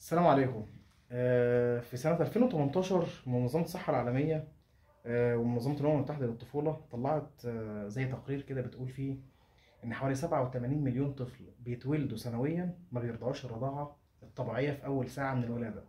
السلام عليكم آه، في سنة 2018 منظمة الصحة العالمية آه، ومنظمة الأمم المتحدة للطفولة طلعت آه، زي تقرير كده بتقول فيه إن حوالي 87 مليون طفل بيتولدوا سنويا ما بيرضعوش الرضاعة الطبيعية في أول ساعة من الولادة.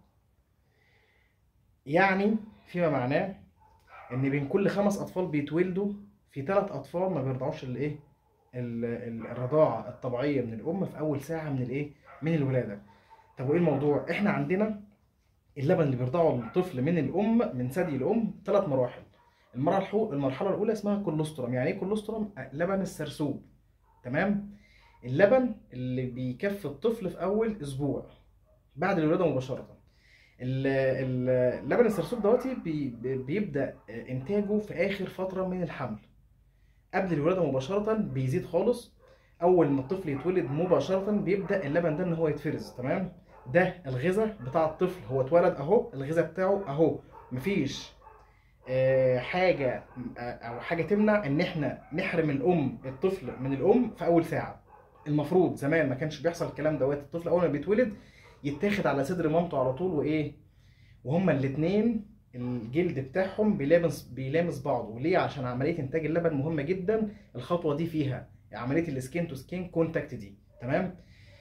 يعني فيما معناه إن بين كل خمس أطفال بيتولدوا في ثلاث أطفال ما بيرضعوش الإيه؟ ال- ال- الرضاعة الطبيعية من الأم في أول ساعة من الإيه؟ من الولادة. طب وايه الموضوع؟ احنا عندنا اللبن اللي بيرضعه الطفل من الام من ثدي الام ثلاث مراحل. المرحله المرحله الاولى اسمها كولوسترم، يعني ايه كولوسترم؟ لبن السرسوب. تمام؟ اللبن اللي بيكفي الطفل في اول اسبوع بعد الولاده مباشره. ال- ال- لبن السرسوب دوتي بي- بي- بيبدا انتاجه في اخر فتره من الحمل. قبل الولاده مباشره بيزيد خالص اول ما الطفل يتولد مباشره بيبدا اللبن ده ان هو يتفرز تمام ده الغذاء بتاع الطفل هو اتولد اهو الغذاء بتاعه اهو مفيش آه، حاجه آه، او حاجه تمنع ان احنا نحرم الام الطفل من الام في اول ساعه المفروض زمان ما كانش بيحصل الكلام دوت الطفل اول ما بيتولد يتاخد على صدر مامته على طول وايه وهما الاتنين الجلد بتاعهم بيلامس بيلامس بعضه ليه عشان عمليه انتاج اللبن مهمه جدا الخطوه دي فيها عمليه السكين تو سكين كونتاكت دي تمام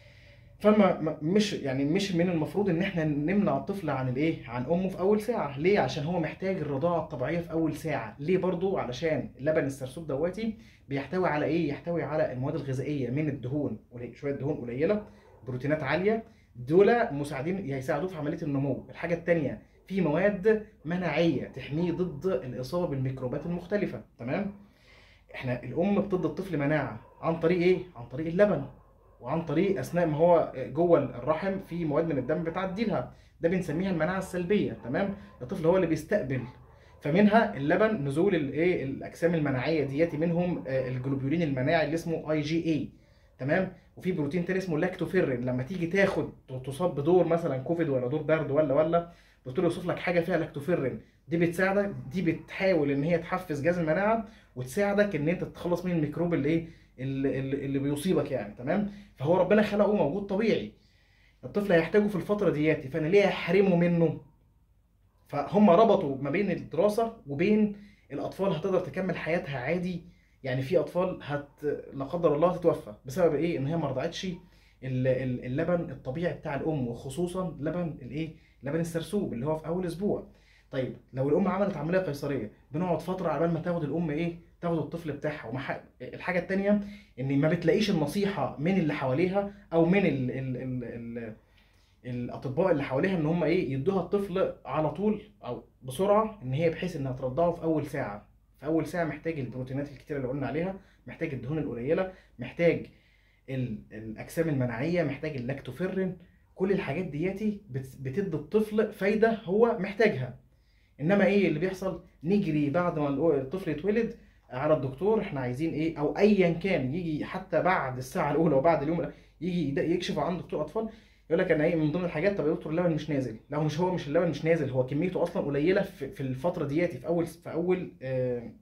فما ما- مش يعني مش من المفروض ان احنا نمنع الطفل عن الايه عن امه في اول ساعه ليه عشان هو محتاج الرضاعه الطبيعيه في اول ساعه ليه برضو علشان لبن السرسوب دواتي بيحتوي على ايه يحتوي على المواد الغذائيه من الدهون قليل- شويه دهون قليله بروتينات عاليه دول مساعدين هيساعدوه في عمليه النمو الحاجه الثانيه في مواد مناعيه تحميه ضد الاصابه بالميكروبات المختلفه تمام احنا الام بتدي الطفل مناعه عن طريق ايه عن طريق اللبن وعن طريق اثناء ما هو جوه الرحم في مواد من الدم بتعدي لها ده بنسميها المناعه السلبيه تمام الطفل هو اللي بيستقبل فمنها اللبن نزول الايه الاجسام المناعيه دياتي منهم آه، الجلوبولين المناعي اللي اسمه اي جي اي تمام وفي بروتين تاني اسمه لاكتوفيرين لما تيجي تاخد تصاب بدور مثلا كوفيد ولا دور برد ولا ولا الدكتور يوصف لك حاجه فيها لاكتوفيرين دي بتساعدك دي بتحاول ان هي تحفز جهاز المناعه وتساعدك ان انت تتخلص من الميكروب اللي ايه اللي, اللي اللي بيصيبك يعني تمام فهو ربنا خلقه موجود طبيعي الطفل هيحتاجه في الفتره دياتي فانا ليه احرمه منه فهم ربطوا ما بين الدراسه وبين الاطفال هتقدر تكمل حياتها عادي يعني في اطفال هت لا قدر الله تتوفى بسبب ايه ان هي ما رضعتش ال- ال- اللبن الطبيعي بتاع الام وخصوصا لبن الايه لبن السرسوب اللي هو في اول اسبوع طيب لو الام عملت عمليه قيصريه بنقعد فتره على بال ما تاخد الام ايه تاخد الطفل بتاعها ومح... الحاجه التانيه ان ما بتلاقيش النصيحه من اللي حواليها او من ال... ال... ال... ال... الاطباء اللي حواليها ان هم ايه يدوها الطفل على طول او بسرعه ان هي بحيث انها ترضعه في اول ساعه في اول ساعه محتاج البروتينات الكتيره اللي قلنا عليها محتاج الدهون القليله محتاج ال... الاجسام المناعيه محتاج اللاكتوفيرين كل الحاجات دياتي بت... بتدي الطفل فايده هو محتاجها انما ايه اللي بيحصل نجري بعد ما الطفل يتولد على الدكتور احنا عايزين ايه او ايا كان يجي حتى بعد الساعه الاولى وبعد اليوم الأ- يجي يد- يكشف عن دكتور اطفال يقول لك انا ايه من ضمن الحاجات طب يا دكتور اللبن مش نازل لا هو مش هو مش اللبن مش نازل هو كميته اصلا قليله في, في الفتره دياتي في اول في اول آه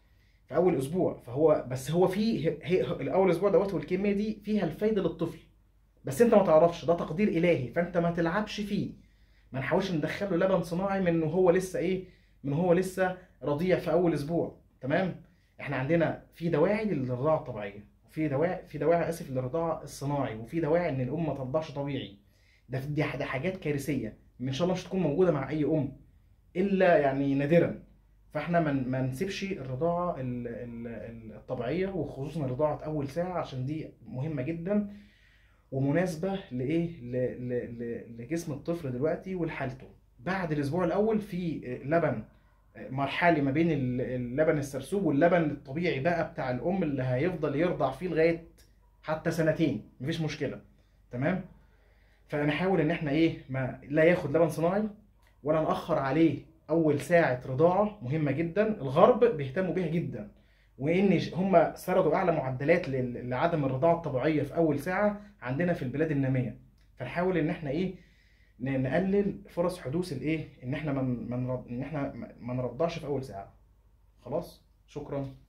في اول اسبوع فهو بس هو في هي هي- الاول اسبوع دوت والكميه دي فيها الفايده للطفل بس انت ما تعرفش ده تقدير الهي فانت ما تلعبش فيه ما نحاولش ندخل له لبن صناعي من إنه هو لسه ايه من هو لسه رضيع في اول اسبوع تمام احنا عندنا في دواعي للرضاعه الطبيعيه وفي دواعي في دواعي اسف للرضاعه الصناعي وفي دواعي ان الام ما ترضعش طبيعي ده دي ده حاجات كارثيه ان شاء الله مش تكون موجوده مع اي ام الا يعني نادرا فاحنا ما ما نسيبش الرضاعه ال- ال- ال- الطبيعيه وخصوصا رضاعه اول ساعه عشان دي مهمه جدا ومناسبه لايه ل- ل- ل- لجسم الطفل دلوقتي ولحالته بعد الاسبوع الاول في لبن مرحلي ما بين ال- اللبن السرسوب واللبن الطبيعي بقى بتاع الام اللي هيفضل يرضع فيه لغايه حتى سنتين مفيش مشكله تمام فنحاول ان احنا ايه ما لا ياخد لبن صناعي ولا ناخر عليه اول ساعه رضاعه مهمه جدا الغرب بيهتموا بيها جدا وان ج- هم سردوا اعلى معدلات لل- لعدم الرضاعه الطبيعيه في اول ساعه عندنا في البلاد الناميه فنحاول ان احنا ايه ن- نقلل فرص حدوث الايه ان احنا من من ان احنا ما- ما نرضعش في اول ساعه خلاص شكرا